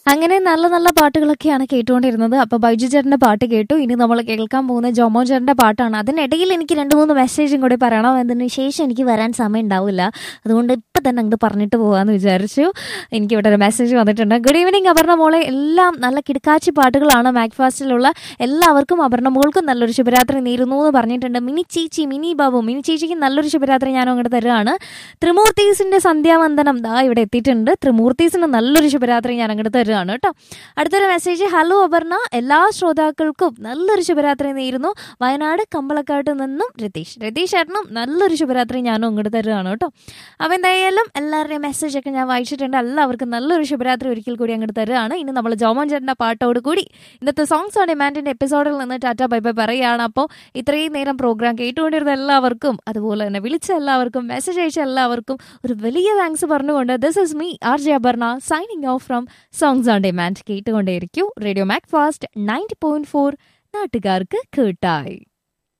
അങ്ങനെ നല്ല നല്ല പാട്ടുകളൊക്കെയാണ് കേട്ടുകൊണ്ടിരുന്നത് അപ്പൊ ബൈജു ചേട്ടന്റെ പാട്ട് കേട്ടു ഇനി നമ്മൾ കേൾക്കാൻ പോകുന്ന ജോമോ ചേട്ടന്റെ പാട്ടാണ് അതിനിടയിൽ എനിക്ക് രണ്ട് മൂന്ന് മെസ്സേജും കൂടി പറയണം അതിന് ശേഷം എനിക്ക് വരാൻ സമയം ഉണ്ടാവില്ല അതുകൊണ്ട് ഇപ്പൊ തന്നെ അങ്ങോട്ട് പറഞ്ഞിട്ട് പോകാന്ന് വിചാരിച്ചു എനിക്ക് ഇവിടെ ഒരു മെസ്സേജ് വന്നിട്ടുണ്ട് ഗുഡ് ഈവനിങ് അപർണ മോളെ എല്ലാം നല്ല കിടക്കാച്ചി പാട്ടുകളാണ് മാക്ഫാസ്റ്റിലുള്ള എല്ലാവർക്കും അപർണ മോൾക്കും നല്ലൊരു ശുഭരാത്രി നേരുന്നു എന്ന് പറഞ്ഞിട്ടുണ്ട് മിനി ചേച്ചി മിനി ബാബു മിനി ചേച്ചിക്ക് നല്ലൊരു ശുഭരാത്രി ഞാനും അങ്ങോട്ട് തരുകയാണ് ത്രിമൂർത്തീസിന്റെ സന്ധ്യാവന്ദനം ദാ ഇവിടെ എത്തിയിട്ടുണ്ട് ത്രിമൂർത്തീസിന് നല്ലൊരു ശുഭരാത്രി ഞാൻ അങ്ങോട്ട് തരുകയാണ് കേട്ടോ അടുത്തൊരു മെസ്സേജ് ഹലോ അപർണ എല്ലാ ശ്രോതാക്കൾക്കും നല്ലൊരു ശുഭരാത്രി നേരുന്നു വയനാട് കമ്പളക്കാട്ട് നിന്നും രതീഷ് രതീഷ് ചേട്ടനും നല്ലൊരു ശുഭരാത്രി ഞാനും അങ്ങോട്ട് തരുകയാണ് കേട്ടോ അപ്പോൾ എന്തായാലും എല്ലാവരുടെയും മെസ്സേജ് ഒക്കെ ഞാൻ വായിച്ചിട്ടുണ്ട് എല്ലാവർക്കും നല്ലൊരു ശുഭരാത്രി ഒരിക്കൽ കൂടി അങ്ങോട്ട് തരുകയാണ് ഇനി നമ്മൾ ജോമോൻ ചേട്ടൻ്റെ പാട്ടോട് കൂടി ഇന്നത്തെ സോങ്സ് ഓൺ ഡിമാൻഡിൻ്റെ എപ്പിസോഡിൽ നിന്ന് ടാറ്റ ബൈ ബൈ പറയുകയാണ് അപ്പോൾ ഇത്രയും നേരം പ്രോഗ്രാം കേട്ടുകൊണ്ടിരുന്ന എല്ലാവർക്കും അതുപോലെ തന്നെ വിളിച്ച എല്ലാവർക്കും മെസ്സേജ് അയച്ച എല്ലാവർക്കും ഒരു വലിയ താങ്ക്സ് പറഞ്ഞുകൊണ്ട് this is me R J Aparna signing off from songs on demand കേട്ടുകൊണ്ടേയിരിക്കൂ radio Mac Fast ninety point four നാട്ടുകാർക്ക് കേട്ടായി